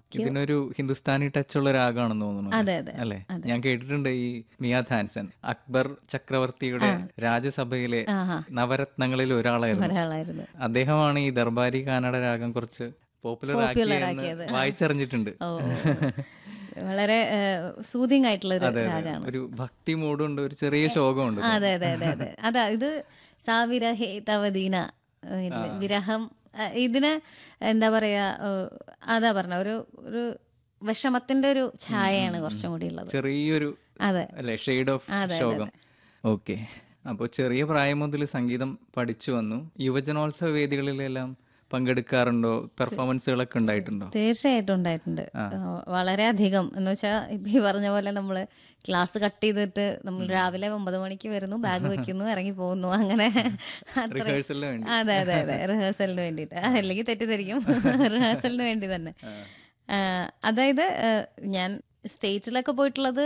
ഇതിനൊരു ഹിന്ദുസ്ഥാനി ടച്ച് ഉള്ള രാഗമാണെന്ന് തോന്നുന്നു അതെ അതെ അല്ലെ ഞാൻ കേട്ടിട്ടുണ്ട് ഈ മിയ ഥാൻസൺ അക്ബർ ചക്രവർത്തിയുടെ രാജ്യസഭയിലെ ആഹാ നവരത്നങ്ങളിൽ ഒരാളായിരുന്നു ഒരാളായിരുന്നു അദ്ദേഹമാണ് ഈ ദർബാരി കാനഡ രാഗം കുറച്ച് പോപ്പുലർ ആക്കിയെന്ന് ആക്കിയത്. വായിച്ചറിഞ്ഞിട്ടുണ്ട് ഓ വളരെ സൂതിങ് ആയിട്ടുള്ള ഒരു രാഗമാണ് ഒരു ഭക്തി മൂടുണ്ട് ഒരു ചെറിയ ശോകമുണ്ട് അതെ അതെ അതെ അതെ അതാ ഇത് സാവിരഹേ തവദീന ഇല്ലേ, വിരഹം ആ, ഇതിന് എന്താ പറയാ ഏ, അതാ പറഞ്ഞ ഒരു ഒരു വിഷമത്തിന്റെ ഒരു ഛായയാണ് കുറച്ചും കൂടി ഉള്ളത് ചെറിയൊരു അതെ അല്ലെ ഷെയ്ഡ് ഓഫ് ശോകം ഓക്കെ അപ്പോൾ ചെറിയ പ്രായം മുതൽ സംഗീതം പഠിച്ചു വന്നു യുവജനോത്സവ വേദികളിലെല്ലാം പങ്കെടുക്കാറുണ്ടോ പെർഫോമൻസുകളൊക്കെ ഉണ്ടായിട്ടുണ്ടോ തീർച്ചയായിട്ടും ഉണ്ടായിട്ടുണ്ട് വളരെ അധികം എന്ന് വെച്ചാൽ ഇപ്പൊ ഈ പറഞ്ഞ പോലെ നമ്മള് ക്ലാസ് കട്ട് ചെയ്തിട്ട് നമ്മൾ രാവിലെ ഒമ്പത് മണിക്ക് വരുന്നു ബാഗ് വെക്കുന്നു ഇറങ്ങി പോകുന്നു അങ്ങനെ അത്ര റിഹേഴ്സലിന് വേണ്ടി അതെ അതെ അതെ റിഹേഴ്സലിന് വേണ്ടിയിട്ട് അല്ലെങ്കിൽ തെറ്റിദ്ധരിക്കും റിഹേഴ്സലിന് വേണ്ടി തന്നെ ആ, അതായത് ആ, ഞാൻ സ്റ്റേജിലൊക്കെ പോയിട്ടുള്ളത്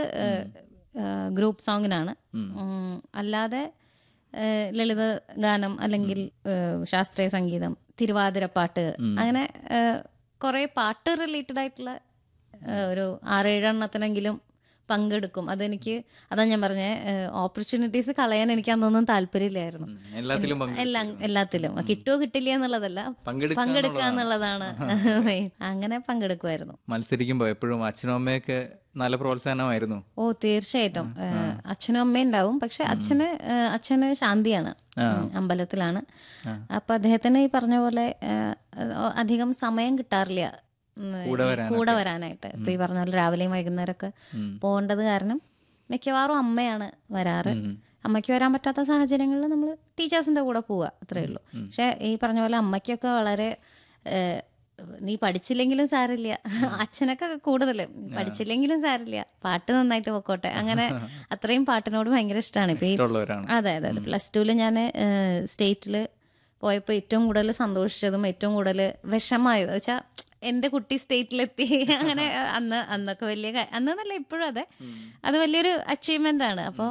ഗ്രൂപ്പ് സോങ്ങിനാണ് ഉം, അല്ലാതെ ആ, ലളിത ഗാനം അല്ലെങ്കിൽ ആ, ശാസ്ത്രീയ സംഗീതം തിരുവാതിരപ്പാട്ട് അങ്ങനെ കുറെ പാട്ട് റിലേറ്റഡ് ആയിട്ടുള്ള ആ, ഒരു ആറേഴെണ്ണത്തിനെങ്കിലും പങ്കെടുക്കും അതെനിക്ക് അതാ ഞാൻ പറഞ്ഞ ഓപ്പർച്യൂണിറ്റീസ് കളയാൻ എനിക്ക് അന്നൊന്നും താല്പര്യമില്ലായിരുന്നു ഉം, എല്ലാത്തിലും പങ്കെ- എല്ലാം എല്ലാത്തിലും കിട്ടുമോ കിട്ടില്ല എന്നുള്ളതല്ല പങ്കെടുക്കുക പങ്കെടുക്കുക എന്നുള്ളതാണ് main. അങ്ങനെ പങ്കെടുക്കുമായിരുന്നു മത്സരിക്കുമ്പോൾ എപ്പോഴും അച്ഛനും അമ്മയൊക്കെ നല്ല പ്രോത്സാഹനമായിരുന്നു ഓ തീർച്ചയായിട്ടും ഏഹ്, അച്ഛനും അമ്മയും ഉണ്ടാവും പക്ഷെ അച്ഛന് ഏഹ്, അച്ഛന് ശാന്തിയാണ് ഉം, അമ്പലത്തിലാണ് അപ്പൊ അദ്ദേഹത്തിന് ഈ പറഞ്ഞ പോലെ ഏഹ്, അധികം സമയം കിട്ടാറില്ല ഉം, കൂടെ വരാനൊക്കെ. കൂടെ വരാനായിട്ട് ഇപ്പൊ ഈ പറഞ്ഞ പോലെ രാവിലെയും വൈകുന്നേരമൊക്കെ ഉം. പോകേണ്ടത് കാരണം മിക്കവാറും അമ്മയാണ് വരാറ് ഉം. അമ്മയ്ക്ക് വരാൻ പറ്റാത്ത സാഹചര്യങ്ങളിൽ നമ്മൾ ടീച്ചേഴ്സിന്റെ കൂടെ പോവുക അത്രേ ഉള്ളൂ പക്ഷെ ഈ പറഞ്ഞ പോലെ അമ്മയ്ക്കൊക്കെ വളരെ ഏഹ്, നീ പഠിച്ചില്ലെങ്കിലും സാരില്ല അച്ഛനൊക്കെ കൂടുതൽ പഠിച്ചില്ലെങ്കിലും സാരില്ല പാട്ട് നന്നായിട്ട് പൊക്കോട്ടെ അങ്ങനെ അത്രയും പാട്ടിനോട് ഭയങ്കര ഇഷ്ടമാണ് ഇപ്പൊ ഈ ഇഷ്ടമുള്ളവരാണ് അതെ അതെ അതെ പ്ലസ് ടുവിൽ ഞാൻ സ്റ്റേറ്റിൽ പോയപ്പോൾ ഏറ്റവും കൂടുതൽ സന്തോഷിച്ചതും ഏറ്റവും കൂടുതൽ വിഷമായത് വെച്ചാൽ എൻ്റെ കുട്ടി സ്റ്റേറ്റിലെത്തി അങ്ങനെ അന്ന് അന്നൊക്കെ വലിയ കാ- അന്നെന്നല്ല ഇപ്പോഴും അതെ അത് വലിയൊരു അച്ചീവ്മെൻ്റ് ആണ് അപ്പോൾ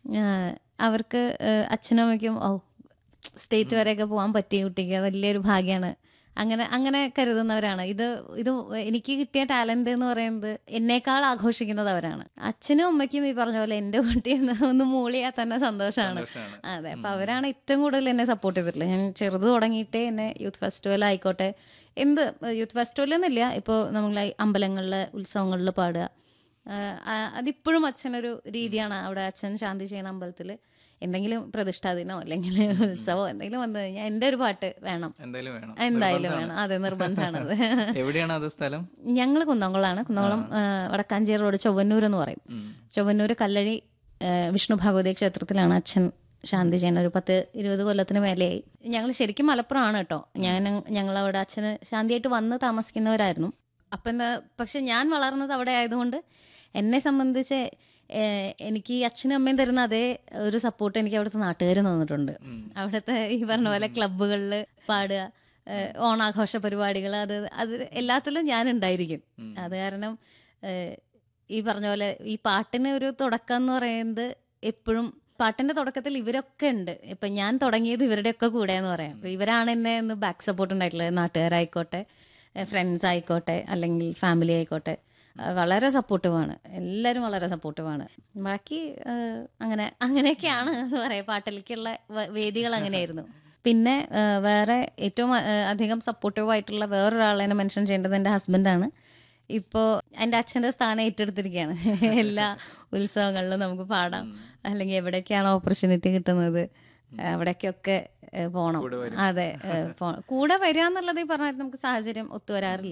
അവർക്ക് ഏഹ്, അച്ഛനും അമ്മയ്ക്കും ഓ സ്റ്റേറ്റ് വരെയൊക്കെ പോകാൻ പറ്റിയ കുട്ടിക്ക് അത് വലിയൊരു ഭാഗ്യമാണ് അങ്ങനെ അങ്ങനെ കരുതുന്നവരാണ് ഇത് ഇത് എനിക്ക് കിട്ടിയ ടാലന്റ് എന്ന് പറയുന്നത് എന്നേക്കാൾ ആഘോഷിക്കുന്നത് അവരാണ് അച്ഛനും അമ്മയ്ക്കും ഈ പറഞ്ഞ പോലെ എൻ്റെ കുട്ടി ഒന്ന് ഒന്ന് മൂളിയാൽ തന്നെ സന്തോഷമാണ് സന്തോഷാണ്. അതെ അപ്പൊ അവരാണ് ഏറ്റവും കൂടുതൽ എന്നെ സപ്പോർട്ട് ചെയ്തിട്ടുള്ളത് ഞാൻ ചെറുത് തുടങ്ങിയിട്ടേ എന്നെ യൂത്ത് ഫെസ്റ്റിവൽ ആയിക്കോട്ടെ എന്ത് യൂത്ത് ഫെസ്റ്റിവൽ എന്നില്ല ഇപ്പോൾ നമ്മൾ അമ്പലങ്ങളിലെ ഉത്സവങ്ങളിൽ പാടുക ആഹ് ആ- അതിപ്പോഴും അച്ഛനൊരു രീതിയാണ് അവിടെ അച്ഛൻ ശാന്തി ചെയ്യണ അമ്പലത്തിൽ എന്തെങ്കിലും പ്രതിഷ്ഠാദിനോ അല്ലെങ്കിൽ ഉത്സവമോ എന്തെങ്കിലും വന്നു കഴിഞ്ഞാൽ എൻ്റെ ഒരു പാട്ട് വേണം എന്തായാലും വേണം എന്തായാലും വേണം അതെ നിർബന്ധമാണത് എവിടെയാണ് അത് സ്ഥലം ഞങ്ങൾ കുന്നംകുളമാണ് കുന്നംകുളം ആ, വടക്കാഞ്ചേരി റോഡ് ചൊവ്വന്നൂർ എന്ന് പറയും ഉം. ചൊവ്വന്നൂർ കല്ലഴി ആ, വിഷ്ണു ഭഗവതി ക്ഷേത്രത്തിലാണ് അച്ഛൻ ശാന്തി ചെയ്യുന്ന ഒരു പത്ത് ഇരുപത് കൊല്ലത്തിന് മേലെയായി ഞങ്ങൾ ശരിക്കും മലപ്പുറമാണ് കേട്ടോ ഞാൻ ഞങ്ങളവിടെ അച്ഛന് ശാന്തിയായിട്ട് വന്ന് താമസിക്കുന്നവരായിരുന്നു അപ്പം എന്താ പക്ഷെ ഞാൻ വളർന്നത് അവിടെ ആയതുകൊണ്ട് എന്നെ സംബന്ധിച്ച് ഏഹ്, എനിക്ക് ഈ അച്ഛനും അമ്മയും തരുന്ന അതേ ഒരു സപ്പോർട്ട് എനിക്ക് അവിടുത്തെ നാട്ടുകാർ തന്നിട്ടുണ്ട് അവിടുത്തെ ഈ പറഞ്ഞ പോലെ ക്ലബ്ബുകളിൽ പാടുക ഏഹ്, ഓണാഘോഷ പരിപാടികൾ അത് അത് എല്ലാത്തിലും ഞാൻ ഉണ്ടായിരിക്കും അത് കാരണം ഏഹ്, ഈ പറഞ്ഞ പോലെ ഈ പാട്ടിന് ഒരു തുടക്കം എന്ന് പറയുന്നത് എപ്പോഴും പാട്ടിന്റെ തുടക്കത്തിൽ ഇവരൊക്കെ ഉണ്ട് ഇപ്പൊ ഞാൻ തുടങ്ങിയത് ഇവരുടെയൊക്കെ കൂടെ എന്ന് പറയാം അപ്പൊ ഇവരാണ് എന്നെ ഒന്ന് ബാക്ക് സപ്പോർട്ട് ഉണ്ടായിട്ടുള്ളത് നാട്ടുകാരായിക്കോട്ടെ ഫ്രണ്ട്സ് ആയിക്കോട്ടെ അല്ലെങ്കിൽ ഫാമിലി ആയിക്കോട്ടെ ആ, വളരെ സപ്പോർട്ടീവാണ് എല്ലാവരും വളരെ സപ്പോർട്ടീവാണ് ബാക്കി ആ, അങ്ങനെ അങ്ങനെയൊക്കെയാണ് എന്ന് പറയാം പാട്ടിലേക്കുള്ള വ- വേദികൾ അങ്ങനെയായിരുന്നു പിന്നെ ആ, വേറെ ഏറ്റവും ആ, അധികം സപ്പോർട്ടീവ് ആയിട്ടുള്ള വേറൊരാളെ മെൻഷൻ ചെയ്യേണ്ടത് എൻ്റെ ഹസ്ബൻഡാണ് ഇപ്പോൾ എൻ്റെ അച്ഛൻ്റെ സ്ഥാനം ഏറ്റെടുത്തിരിക്കുകയാണ് എല്ലാ ഉത്സവങ്ങളിലും നമുക്ക് പാടാം അല്ലെങ്കിൽ എവിടെയൊക്കെയാണ് ഓപ്പർച്യൂണിറ്റി കിട്ടുന്നത് അവിടേക്കൊക്കെ ഏ, പോണം അതെ ഏ, പോ- കൂടെ വരിക എന്നുള്ളത് ഈ പറഞ്ഞാൽ നമുക്ക് സാഹചര്യം ഒത്തുവരാറില്ല